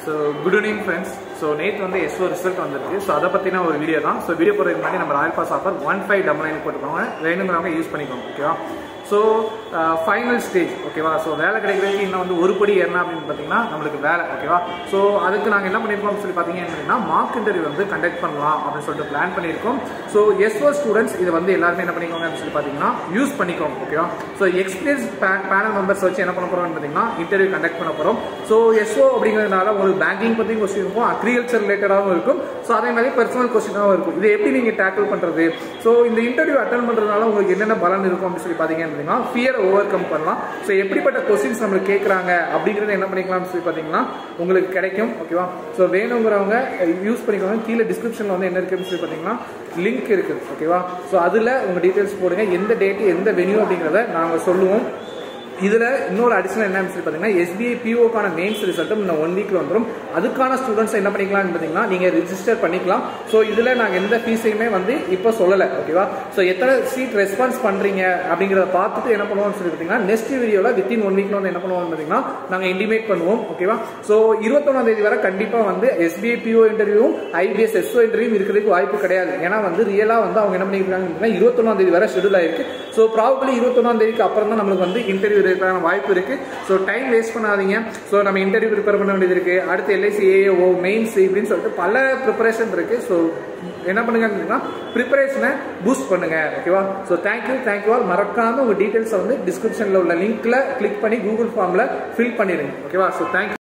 so good evening friends so நேற்று வந்து SO result வந்திருக்கு ஸோ அதை பற்றின ஒரு வீடியோ தான் ஸோ வீடியோ போகிறதுக்கு முன்னாடி நம்ம royal pass offer one five double nine போட்டுக்கோங்க வேணுங்கிறவங்க யூஸ் பண்ணிக்கோங்க ஓகேவா ஸோ ஃபைனல் ஸ்டேஜ் ஓகேவா ஸோ வேலை கிடைக்கிறதுக்கு இன்னும் வந்து ஒரு படி ஏறினா அப்படின்னு பார்த்தீங்கன்னா நம்மளுக்கு வேலை ஓகேவா ஸோ அதுக்கு நாங்கள் என்ன பண்ணியிருக்கோம் சொல்லி பார்த்தீங்க அப்படின்னா மார்க் இன்டர்வியூ வந்து கண்டக்ட் பண்ணலாம் அப்படின்னு சொல்லிட்டு பிளான் பண்ணியிருக்கோம் ஸோ எஸ்ஓ ஸ்டூடெண்ட்ஸ் இது வந்து எல்லாருமே என்ன பண்ணிக்கோங்க அப்படின்னு சொல்லி பார்த்தீங்கன்னா யூஸ் பண்ணிக்கோங்க ஓகேவா ஸோ எக்ஸ்பீரியன்ஸ் பேனல் மெம்பர்ஸ் வச்சு என்ன பண்ண போகிறோம்னு பார்த்தீங்கன்னா இன்டர்வியூ கண்டக்ட் பண்ண போகிறோம் ஸோ எஸ்ஓ அப்படிங்கிறதுனால ஒரு பேங்கிங் பற்றி கொஸ்டின் இருக்கும் அக்ரிகல்ச்சர் ரிலேட்டடாகவும் இருக்கும் ஸோ அதே மாதிரி பர்சனல் கொஸ்டினாகவும் இருக்கும் இது எப்படி நீங்கள் டேக்கிள் பண்ணுறது ஸோ இந்த இன்டர்வியூ அட்டன் பண்ணுறதுனால உங்களுக்கு என்னென்ன பலன் இருக்கும் அப்படின்னு சொல்லி பார்த்தீங்க அப்படின்னா ஃபியரை ஓவர் கம் பண்ணலாம் ஸோ எப்படிப்பட்ட கொஸ்டின்ஸ் நம்மளுக்கு கேட்குறாங்க அப்படிங்கிறத என்ன பண்ணிக்கலாம்னு சொல்லி பார்த்தீங்கன்னா உங்களுக்கு கிடைக்கும் ஓகேவா ஸோ வேணுங்கிறவங்க யூஸ் பண்ணிக்கோங்க கீழே டிஸ்கிரிப்ஷனில் வந்து என்ன இருக்குன்னு சொல்லி பார்த்தீங்கன்னா லிங்க் இருக்குது ஓகேவா ஸோ அதில் உங்கள் டீட்டெயில்ஸ் போடுங்க எந்த டேட்டு எந்த வென்யூ அப்படிங்கிறத நாங்கள் சொல்லுவோம் இதில் இன்னொரு அடிஷனல் என்ன சொல்லி பார்த்தீங்கன்னா எஸ்பிஐ பிஓக்கான மெயின்ஸ் ரிசல்ட்டும் இன்னும் ஒன் வீக்கில் வந்துடும் அதுக்கான ஸ்டூடெண்ட்ஸ் என்ன பண்ணிக்கலாம்னு பார்த்தீங்கன்னா நீங்கள் ரிஜிஸ்டர் பண்ணிக்கலாம் ஸோ இதில் நாங்கள் எந்த ஃபீஸையுமே வந்து இப்போ சொல்லலை ஓகேவா ஸோ எத்தனை சீட் ரெஸ்பான்ஸ் பண்ணுறீங்க அப்படிங்கிறத பார்த்துட்டு என்ன பண்ணுவோம்னு சொல்லி பார்த்தீங்கன்னா நெக்ஸ்ட் வீடியோவில் வித்தின் ஒன் வீக்கில் வந்து என்ன பண்ணுவோம்னு பார்த்தீங்கன்னா நாங்கள் இன்டிமேட் பண்ணுவோம் ஓகேவா ஸோ இருபத்தொன்னாம் தேதி வரை கண்டிப்பாக வந்து எஸ்பிஐ பிஓ இன்டர்வியூவும் ஐபிஎஸ் எஸ்ஓ இன்டர்வியூ இருக்கிறதுக்கு வாய்ப்பு கிடையாது ஏன்னா வந்து ரியலாக வந்து அவங்க என்ன பண்ணியிருக்காங்க அப்படின்னா இருபத்தொன்னாம் தேதி வரை ஷெடியூல் ஆயிருக்கு ஸோ ப்ராபபிளி இருபத்தொன்னாம் தேதிக்கு அப்புறம் தான் நம்மளுக்கு வந்து இன்டர்வியூ இருக்கிற வாய்ப்பு இருக்கு ஸோ டைம் வேஸ்ட் பண்ணாதீங்க ஸோ நம்ம இன்டர்வியூ ப்ரிப்பேர் பண்ண வேண்டியது இருக்கு அடுத்து எல்ஐசி ஏஓ மெயின்ஸ் இப்படின்னு சொல்லிட்டு பல ப்ரிப்பரேஷன் இருக்கு ஸோ என்ன பண்ணுங்க அப்படின்னா ப்ரிப்பரேஷனை பூஸ்ட் பண்ணுங்க ஓகேவா ஸோ தேங்க்யூ தேங்க்யூ ஆல் மறக்காம உங்க டீட்டெயில்ஸை வந்து டிஸ்கிரிப்ஷனில் உள்ள லிங்க்ல கிளிக் பண்ணி கூகுள் ஃபார்ம்ல ஃபில் பண்ணிடுங்க ஓகேவா ஸோ தேங்க்யூ